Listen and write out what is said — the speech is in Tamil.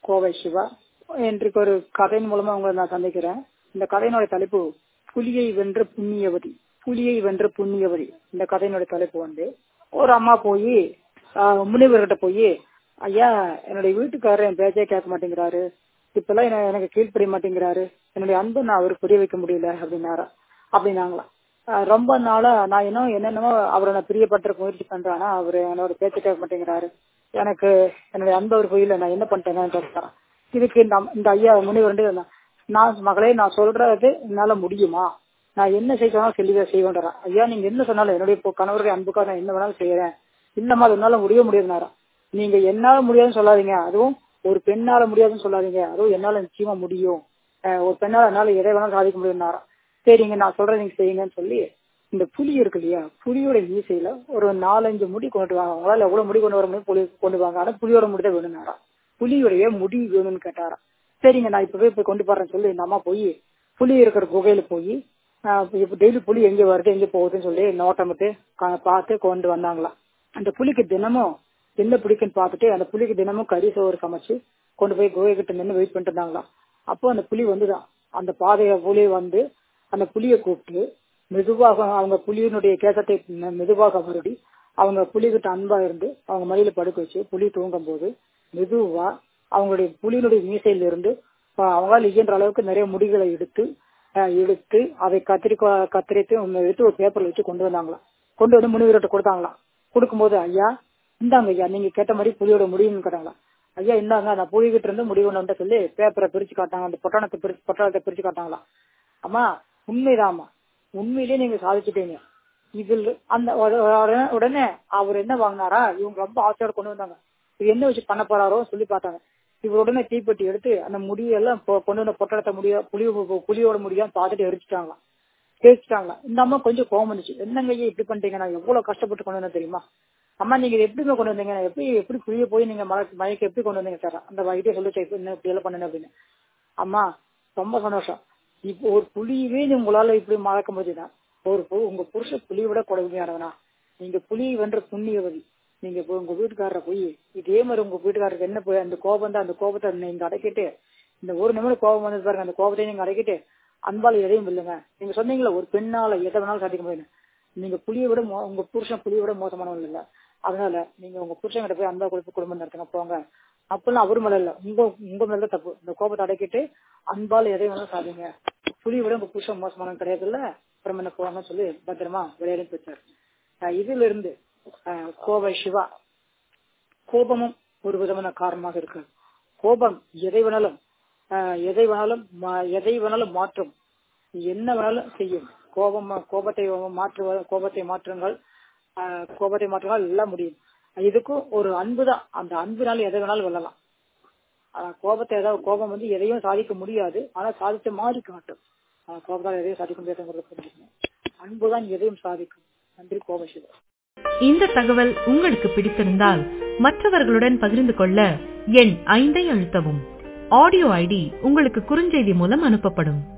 கோவை சிவா இன்றைக்கு ஒரு கதையின் மூலமா உங்களை நான் சந்திக்கிறேன் இந்த கதையினுடைய தலைப்பு புலியை வென்ற புண்ணியவதி புலியை வென்ற புண்ணியவதி இந்த கதையினுடைய தலைப்பு வந்து ஒரு அம்மா போய் முனிவர்கிட்ட போய் ஐயா என்னுடைய வீட்டுக்காரர் என் பேச்சே கேட்க மாட்டேங்கிறாரு இப்பெல்லாம் என்ன எனக்கு கீழ்ப்படிய மாட்டேங்கிறாரு என்னுடைய அன்பு நான் அவருக்கு புரிய வைக்க முடியல அப்படின்னாரா அப்படின்னாங்களாம் ரொம்ப நாளா நான் இன்னும் என்னென்னமோ அவரை நான் பிரியப்பட்டிருக்க முயற்சி பண்றேன் ஆனா அவர் என்னோட பேச்ச கேட்க மாட்டேங்கிறாரு எனக்கு என்னுடைய அன்பு அவர் புரியல நான் என்ன பண்ணிட்டேன்னு கேட்கறேன் இதுக்கு இந்த இந்த ஐயா முனிவர் நான் மகளே நான் சொல்றது என்னால முடியுமா நான் என்ன செய்யணும் சொல்லி செய்வேன்றேன் ஐயா நீங்க என்ன சொன்னாலும் என்னுடைய கணவருடைய அன்புக்காக நான் என்ன வேணாலும் செய்யறேன் இல்லம்மா அது என்னால முடிய முடியுதுனாரா நீங்க என்னால முடியாதுன்னு சொல்லாதீங்க அதுவும் ஒரு பெண்ணால முடியாதுன்னு சொல்லாதீங்க அதுவும் என்னால நிச்சயமா முடியும் ஒரு பெண்ணால என்னால எதை வேணாலும் சாதிக்க முடியும்னாரா சரிங்க நான் சொல்றேன் நீங்க செய்யுங்கன்னு சொல்லி இந்த புலி இருக்கு இல்லையா புலியோட மீசையில ஒரு நாலஞ்சு முடி கொண்டு வாங்க அவங்களால எவ்வளவு முடி கொண்டு வர முடியும் புலி கொண்டு வாங்க ஆனா புலியோட முடி தான் வேணும்னாரா புலியுடைய முடி வேணும்னு கேட்டாரா சரிங்க நான் இப்பவே போய் கொண்டு போறேன்னு சொல்லி இந்த அம்மா போய் புலி இருக்கிற குகையில போய் இப்ப டெய்லி புலி எங்க வருது எங்க போகுதுன்னு சொல்லி நோட்டமிட்டு பார்த்து கொண்டு வந்தாங்களாம் அந்த புலிக்கு தினமும் என்ன பிடிக்குன்னு பார்த்துட்டு அந்த புலிக்கு தினமும் கறி சோறு சமைச்சு கொண்டு போய் குகை கிட்ட நின்று வெயிட் பண்ணிட்டு இருந்தாங்களாம் அப்போ அந்த புலி வந்துதான் அந்த பாதைய புலி வந்து அந்த புலியை கூப்பிட்டு மெதுவாக அவங்க புலியினுடைய கேசத்தை மெதுவாக வருடி அவங்க புலிகிட்ட அன்பா இருந்து அவங்க மடியில படுக்க வச்சு புலி தூங்கும் போது மெதுவா அவங்களுடைய புலியினுடைய மீசையில இருந்து அவங்களால இயன்ற அளவுக்கு நிறைய முடிகளை எடுத்து எடுத்து அதை கத்திரி கத்திரித்து எடுத்து ஒரு பேப்பர்ல வச்சு கொண்டு வந்தாங்களாம் கொண்டு வந்து முனிவர்கிட்ட கொடுத்தாங்களாம் கொடுக்கும்போது ஐயா இந்தாங்க ஐயா நீங்க கேட்ட மாதிரி புலியோட முடியும்னு கேட்டாங்களா ஐயா இந்தாங்க நான் புலிகிட்ட இருந்து முடிவு கொண்டு சொல்லி பேப்பரை பிரிச்சு காட்டாங்க அந்த பொட்டணத்தை பிரிச்சு பொட்டணத்தை பிரிச்சு காட்டாங்களாம் அம்மா உண்மைதாம்மா உண்மையிலேயே நீங்க சாதிச்சுட்டீங்க இதில் அந்த உடனே அவர் என்ன வாங்கினாரா இவங்க ரொம்ப ஆசையோட கொண்டு வந்தாங்க இது என்ன வச்சு பண்ண போறாரோ சொல்லி பார்த்தாங்க இவர் உடனே தீப்பெட்டி எடுத்து அந்த முடியெல்லாம் கொண்டு வந்த பொட்டடத்தை முடிய புளி புளியோட முடியாம பார்த்துட்டு எரிச்சிட்டாங்களாம் எரிச்சிட்டாங்களாம் இந்த அம்மா கொஞ்சம் கோவம் வந்துச்சு என்னங்க ஐயா இப்படி பண்ணிட்டீங்க நான் எவ்வளவு கஷ்டப்பட்டு கொண்டு வந்தேன் தெரியுமா அம்மா நீங்க எப்படிங்க கொண்டு வந்தீங்க எப்படி எப்படி புளிய போய் நீங்க மலை மயக்க எப்படி கொண்டு வந்தீங்க சார் அந்த வைத்தியம் சொல்லிச்சு என்ன இப்படி எல்லாம் பண்ணுங்க அப்படின்னு அம்மா ரொம்ப சந்தோஷம் இப்போ ஒரு புலியவே உங்களால இப்படி மறக்க முடியுதுன்னா ஒரு உங்க புருஷ புலியை விட கொடுமையானவனா நீங்க புலி வென்ற புண்ணியவதி நீங்க உங்க வீட்டுக்காரரை போய் இதே மாதிரி உங்க வீட்டுக்காரருக்கு என்ன போய் அந்த கோபம் தான் அந்த கோபத்தை நீங்க அடக்கிட்டு இந்த ஒரு நிமிடம் கோபம் வந்தது பாருங்க அந்த கோபத்தை நீங்க அடக்கிட்டு அன்பால எதையும் இல்லைங்க நீங்க சொன்னீங்களா ஒரு பெண்ணால எதை வேணாலும் சாதிக்க முடியும் நீங்க புளியை விட உங்க புருஷன் புலியை விட மோசமானவன் இல்ல அதனால நீங்க உங்க புருஷன் கிட்ட போய் அன்பா கொடுத்து குடும்பம் நடத்துங்க போங்க அப்பெல்லாம் அவர் மேல இல்ல உங்க உங்க மேல தப்பு இந்த கோபத்தை அடக்கிட்டு அன்பால எதையும் வேணாலும் சாதிங்க புலியை விட உங்க புருஷன் மோசமானவன் கிடையாது இல்ல அப்புறம் என்ன போவாங்கன்னு சொல்லி பத்திரமா விளையாடி போச்சாரு இதுல இருந்து கோவை சிவா கோபமும் ஒரு விதமான காரணமாக இருக்கு கோபம் எதை வேணாலும் எதை வேணாலும் எதை வேணாலும் மாற்றும் என்ன வேணாலும் செய்யும் கோபம் கோபத்தை மாற்று கோபத்தை மாற்றுங்கள் கோபத்தை மாற்றுங்கள் எல்லாம் முடியும் இதுக்கும் ஒரு அன்பு தான் அந்த அன்புனால எதை வேணாலும் வெல்லலாம் கோபத்தை ஏதாவது கோபம் வந்து எதையும் சாதிக்க முடியாது ஆனா சாதித்த மாதிரி காட்டும் கோபத்தால் எதையும் சாதிக்க முடியாதுங்கிறது அன்புதான் எதையும் சாதிக்கும் நன்றி கோபசிவா இந்த தகவல் உங்களுக்கு பிடித்திருந்தால் மற்றவர்களுடன் பகிர்ந்து கொள்ள எண் ஐந்தை அழுத்தவும் ஆடியோ ஐடி உங்களுக்கு குறுஞ்செய்தி மூலம் அனுப்பப்படும்